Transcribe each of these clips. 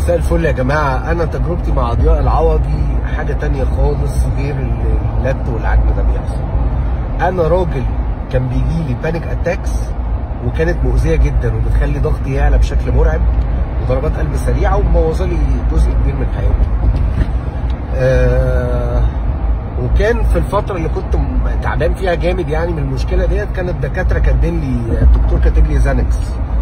مساء الفل يا جماعة أنا تجربتي مع ضياء العوضي حاجة تانية خالص غير اللت والعجن ده بيحصل أنا راجل كان بيجي لي بانيك أتاكس وكانت مؤذية جدا وبتخلي ضغطي يعلى بشكل مرعب وضربات قلب سريعة ومبوظة لي جزء كبير من حياتي. آه وكان في الفترة اللي كنت م- تعبان فيها جامد يعني من المشكلة ديت كان الدكاترة كاتبين لي الدكتور كاتب لي زانكس.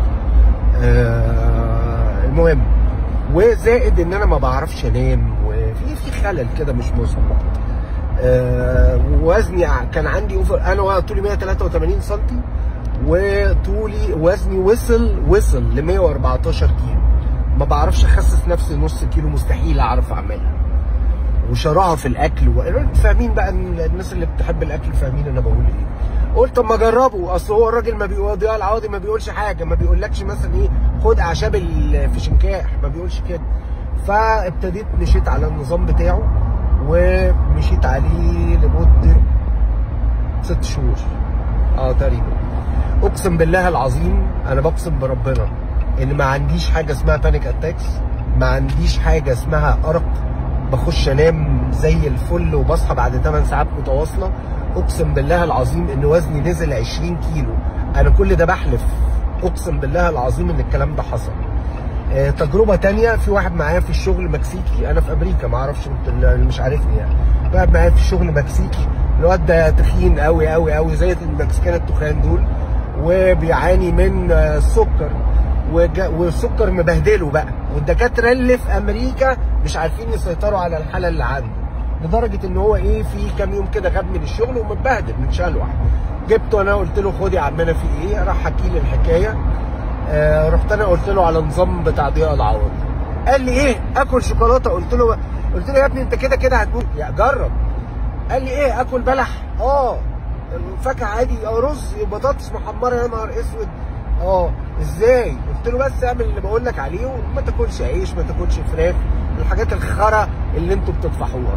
آه المهم وزائد ان انا ما بعرفش انام وفي في خلل كده مش مظبوط آه وزني ع- كان عندي اوفر انا طولي 183 سم وطولي وزني وصل وصل ل 114 كيلو ما بعرفش اخسس نفسي نص كيلو مستحيل اعرف اعملها وشراهه في الاكل و... فاهمين بقى إن الناس اللي بتحب الاكل فاهمين انا بقول ايه قلت طب ما اجربه اصل هو الراجل ما بيقول ضياء العوضي ما بيقولش حاجه ما بيقولكش مثلا ايه خد اعشاب الفشنكاح ما بيقولش كده فابتديت مشيت على النظام بتاعه ومشيت عليه لمده ست شهور اه تقريبا اقسم بالله العظيم انا بقسم بربنا ان ما عنديش حاجه اسمها بانيك اتاكس ما عنديش حاجه اسمها ارق بخش انام زي الفل وبصحى بعد 8 ساعات متواصله اقسم بالله العظيم ان وزني نزل 20 كيلو انا كل ده بحلف اقسم بالله العظيم ان الكلام ده حصل آه، تجربه تانية في واحد معايا في الشغل مكسيكي انا في امريكا ما اعرفش انت اللي مش عارفني يعني واحد معايا في الشغل مكسيكي الواد ده تخين قوي قوي قوي زي المكسيكان التخان دول وبيعاني من آه، السكر وج- والسكر مبهدله بقى والدكاتره اللي في امريكا مش عارفين يسيطروا على الحاله اللي عنده لدرجه ان هو ايه في كام يوم كده غاب من الشغل ومتبهدل متشلوح جبته انا قلت له خد يا عمنا في ايه راح حكي لي الحكايه آه رحت انا قلت له على نظام بتاع ضياء العوض قال لي ايه اكل شوكولاته قلت له قلت له يا ابني انت كده كده هتموت يا جرب قال لي ايه اكل بلح اه فاكهه عادي اه رز بطاطس محمره يا نهار اسود اه ازاي قلت له بس اعمل اللي بقول لك عليه وما تاكلش عيش ما تاكلش فراخ الحاجات الخرا اللي انتوا بتطفحوها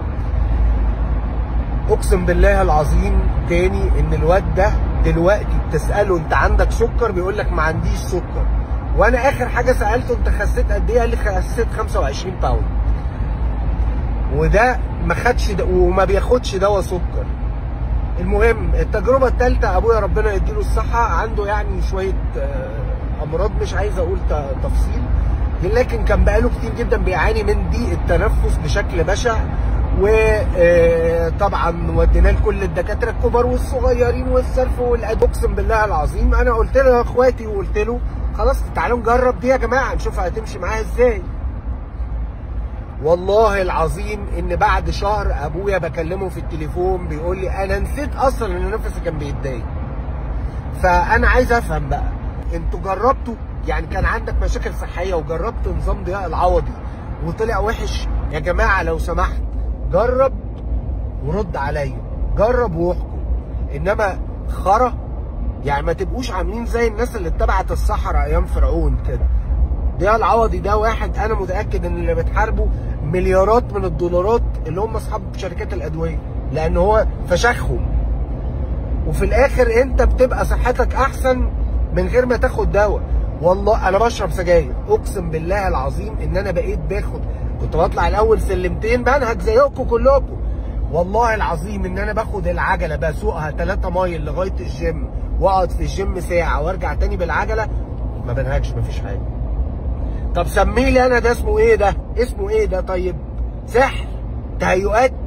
اقسم بالله العظيم تاني ان الواد ده دلوقتي بتساله انت عندك سكر بيقول لك ما عنديش سكر وانا اخر حاجه سالته انت خسيت قد ايه قال لي خسيت 25 باوند وده ما خدش ده وما بياخدش دواء سكر المهم التجربه الثالثه ابويا ربنا يديله الصحه عنده يعني شويه آه، امراض مش عايز اقول ت- تفصيل لكن كان بقاله كتير جدا بيعاني من ضيق التنفس بشكل بشع وطبعا وديناه لكل الدكاتره الكبار والصغيرين والصرف والأد اقسم بالله العظيم انا قلت له يا اخواتي وقلت له خلاص تعالوا نجرب دي يا جماعه نشوف هتمشي معاها ازاي والله العظيم ان بعد شهر ابويا بكلمه في التليفون بيقول لي انا نسيت اصلا ان نفسي كان بيتضايق فانا عايز افهم بقى انتوا جربتوا يعني كان عندك مشاكل صحيه وجربت نظام ضياء العوضي وطلع وحش يا جماعه لو سمحت جرب ورد عليا جرب واحكم انما خرا يعني ما تبقوش عاملين زي الناس اللي اتبعت الصحراء ايام فرعون كده ضياء العوضي ده واحد انا متاكد ان اللي بتحاربه مليارات من الدولارات اللي هم اصحاب شركات الادويه لان هو فشخهم وفي الاخر انت بتبقى صحتك احسن من غير ما تاخد دواء والله انا بشرب سجاير اقسم بالله العظيم ان انا بقيت باخد كنت بطلع الاول سلمتين بنهج زيكم كلكم والله العظيم ان انا باخد العجله بسوقها 3 مايل لغايه الجيم واقعد في الجيم ساعه وارجع تاني بالعجله ما بنهجش مفيش حاجه طب سميه لي انا ده اسمه ايه ده اسمه ايه ده طيب سحر تهيؤات